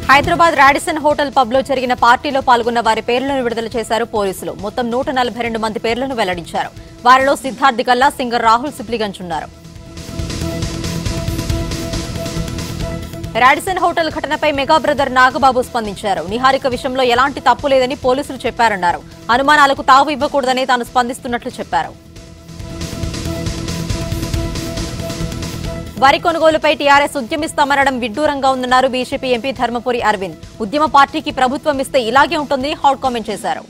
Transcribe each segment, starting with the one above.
Hyderabad Radisson hotel pub లో జరిగిన పార్టీలో పాల్గొన్న వారి పేర్లను విడుదల చేశారు పోలీసులు మొత్తం నూట నలభై రెండు మంది పేర్లను వెల్లడించారు వారిలో సిద్ధార్థ్ గల్లా సింగర్ రాహుల్ సిప్లిగంజ్ ఉన్నారు రాడిసన్ హోటల్ ఘటనపై మెగా బ్రదర్ నాగబాబు స్పందించారు నిహారిక విషయంలో ఎలాంటి తప్పు లేదని పోలీసులు చెప్పారన్నారు అనుమానాలకు తావు ఇవ్వకూడదని తాను స్పందిస్తున్నట్లు చెప్పారు వరి కొనుగోలుపై టీఆర్ఎస్ ఉద్యమిస్తామనడం విడ్డూరంగా ఉందన్నారు బీజేపీ ఎంపీ ధర్మపురి అరవింద్ ఉద్యమ పార్టీకి ప్రభుత్వం ఇస్తే ఇలాగే ఉంటుంది హాట్ కామెంట్ చేశారు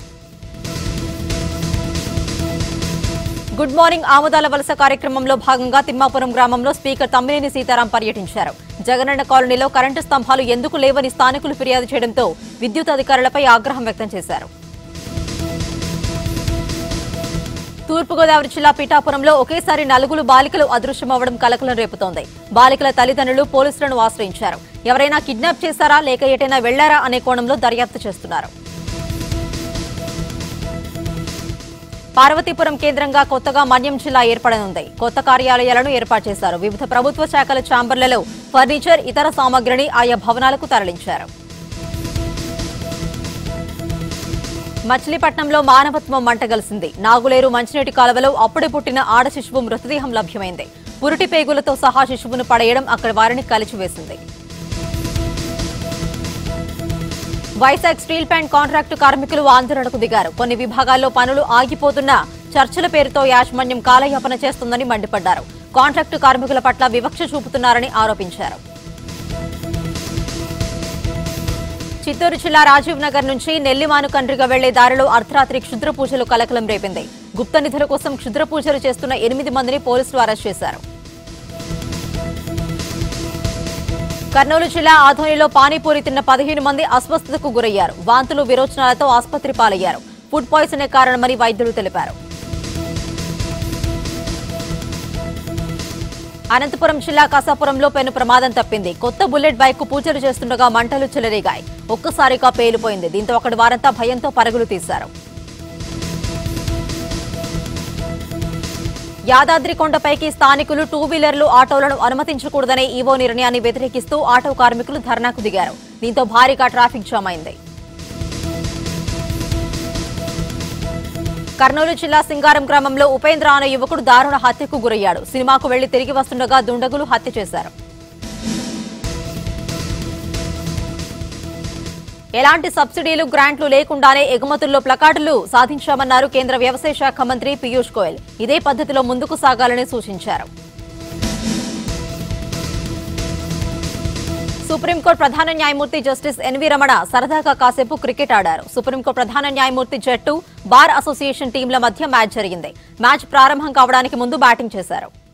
గుడ్ మార్నింగ్ ఆముదాల వలస కార్యక్రమంలో భాగంగా తిమ్మాపురం గ్రామంలో స్పీకర్ తమ్మినేని సీతారాం పర్యటించారు జగనన్న కాలనీలో కరెంటు స్తంభాలు ఎందుకు లేవని స్థానికులు ఫిర్యాదు చేయడంతో విద్యుత్ అధికారులపై ఆగ్రహం వ్యక్తం చేశారు తూర్పుగోదావరి జిల్లా పీఠాపురంలో ఒకేసారి నలుగురు బాలికలు అదృశ్యమవ్వడం కలకలం రేపుతోంది బాలికల తల్లిదండ్రులు పోలీసులను ఆశ్రయించారు ఎవరైనా కిడ్నాప్ చేశారా లేక ఎటైనా వెళ్లారా అనే కోణంలో దర్యాప్తు చేస్తున్నారు పార్వతీపురం కేంద్రంగా కొత్తగా మన్యం జిల్లా ఏర్పడనుంది కొత్త కార్యాలయాలను ఏర్పాటు చేశారు వివిధ ప్రభుత్వ శాఖల ఛాంబర్లలో ఫర్నిచర్ ఇతర సామగ్రిని ఆయా భవనాలకు తరలించారు మచిలీపట్నంలో మానవత్వం మంటగలిసింది నాగులేరు మంచినీటి కాలువలో అప్పుడే పుట్టిన ఆడ శిశువు మృతదేహం లభ్యమైంది పురిటి పేగులతో సహా శిశువును పడేయడం అక్కడి వారిని కలిచివేసింది వైజాగ్ స్టీల్ ప్లాంట్ కాంట్రాక్టు కార్మికులు ఆందోళనకు దిగారు కొన్ని విభాగాల్లో పనులు ఆగిపోతున్నా చర్చల పేరుతో యాజమాన్యం కాలయాపన చేస్తుందని మండిపడ్డారు కాంట్రాక్టు కార్మికుల పట్ల వివక్ష చూపుతున్నారని ఆరోపించారు చిత్తూరు జిల్లా రాజీవ్ నగర్ నుంచి నెల్లిమాను కండ్రిగా వెళ్లే దారిలో అర్ధరాత్రి క్షుద్ర పూజలు కలకలం రేపింది గుప్త నిధుల కోసం క్షుద్ర పూజలు చేస్తున్న ఎనిమిది మందిని పోలీసులు అరెస్ట్ చేశారు కర్నూలు జిల్లా ఆధోనిలో పానీపూరి తిన్న పదిహేను మంది అస్వస్థతకు గురయ్యారు వాంతులు విరోచనాలతో ఆసుపత్రి పాలయ్యారు ఫుడ్ పాయిజనే కారణమని వైద్యులు తెలిపారు అనంతపురం జిల్లా కసాపురంలో పెను ప్రమాదం తప్పింది కొత్త బుల్లెట్ బైక్ కు పూజలు చేస్తుండగా మంటలు చెలరేగాయి ఒక్కసారిగా పేలిపోయింది దీంతో అక్కడి వారంతా భయంతో పరుగులు తీశారు యాదాద్రి కొండపైకి స్థానికులు టూ వీలర్లు ఆటోలను అనుమతించకూడదనే ఈవో నిర్ణయాన్ని వ్యతిరేకిస్తూ ఆటో కార్మికులు ధర్నాకు దిగారు దీంతో భారీగా ట్రాఫిక్ జామ్ అయింది కర్నూలు జిల్లా సింగారం గ్రామంలో ఉపేంద్ర అనే యువకుడు దారుణ హత్యకు గురయ్యాడు సినిమాకు వెళ్లి తిరిగి వస్తుండగా దుండగులు హత్య చేశారు ఎలాంటి సబ్సిడీలు గ్రాంట్లు లేకుండానే ఎగుమతుల్లో ప్లకార్డులు సాధించామన్నారు కేంద్ర వ్యవసాయ శాఖ మంత్రి పీయూష్ గోయల్ ఇదే పద్ధతిలో ముందుకు సాగాలని సూచించారు సుప్రీంకోర్టు ప్రధాన న్యాయమూర్తి జస్టిస్ ఎన్వి రమణ సరదాగా కాసేపు క్రికెట్ ఆడారు సుప్రీంకోర్టు ప్రధాన న్యాయమూర్తి జట్టు బార్ అసోసియేషన్ టీంల మధ్య మ్యాచ్ జరిగింది మ్యాచ్ ప్రారంభం కావడానికి ముందు బ్యాటింగ్ చేశారు